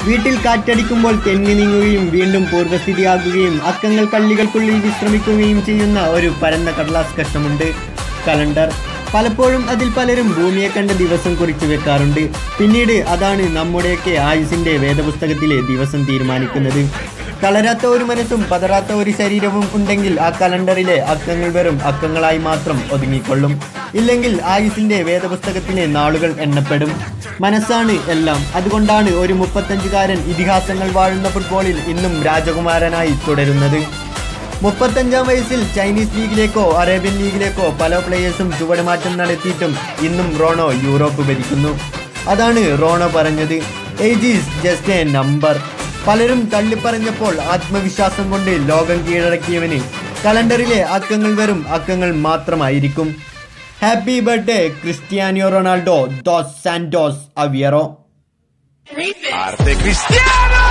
വീട്ടിൽ കാറ്റടിക്കുമ്പോൾ തെന്നി നീങ്ങുകയും വീണ്ടും പൂർവ്വസ്ഥിതിയാകുകയും അക്കങ്ങൾ കള്ളികൾക്കുള്ളിൽ വിശ്രമിക്കുകയും ചെയ്യുന്ന ഒരു പരന്ന കടലാസ് കഷ്ണമുണ്ട് കലണ്ടർ പലപ്പോഴും അതിൽ പലരും ഭൂമിയെ കണ്ട ദിവസം കുറിച്ചു വെക്കാറുണ്ട് പിന്നീട് അതാണ് നമ്മുടെയൊക്കെ ആയുസിന്റെ വേദപുസ്തകത്തിലെ ദിവസം തീരുമാനിക്കുന്നത് തളരാത്ത ഒരു മനസ്സും പതറാത്ത ഒരു ശരീരവും ഉണ്ടെങ്കിൽ ആ കലണ്ടറിലെ അക്കങ്ങൾ വെറും അക്കങ്ങളായി മാത്രം ഒതുങ്ങിക്കൊള്ളും ഇല്ലെങ്കിൽ ആയുസിന്റെ വേദപുസ്തകത്തിലെ നാളുകൾ എണ്ണപ്പെടും മനസ്സാണ് എല്ലാം അതുകൊണ്ടാണ് ഒരു മുപ്പത്തഞ്ചുകാരൻ ഇതിഹാസങ്ങൾ വാഴുന്ന ഫുട്ബോളിൽ ഇന്നും രാജകുമാരനായി തുടരുന്നത് മുപ്പത്തഞ്ചാം വയസ്സിൽ ചൈനീസ് ലീഗിലേക്കോ അറേബ്യൻ ലീഗിലേക്കോ പല പ്ലേയേഴ്സും ചുവടുമാറ്റം നടത്തിയിട്ടും ഇന്നും റോണോ യൂറോപ്പ് ഭരിക്കുന്നു അതാണ് റോണോ പറഞ്ഞത് age is just a number പലരും തള്ളിപ്പറഞ്ഞപ്പോൾ ആത്മവിശ്വാസം കൊണ്ട് ലോകം കീഴടക്കിയവന് കലണ്ടറിലെ അക്കങ്ങൾ വെറും അക്കങ്ങൾ മാത്രമായിരിക്കും happy birthday Cristiano Ronaldo dos Santos Aveiro Arte Cristiano!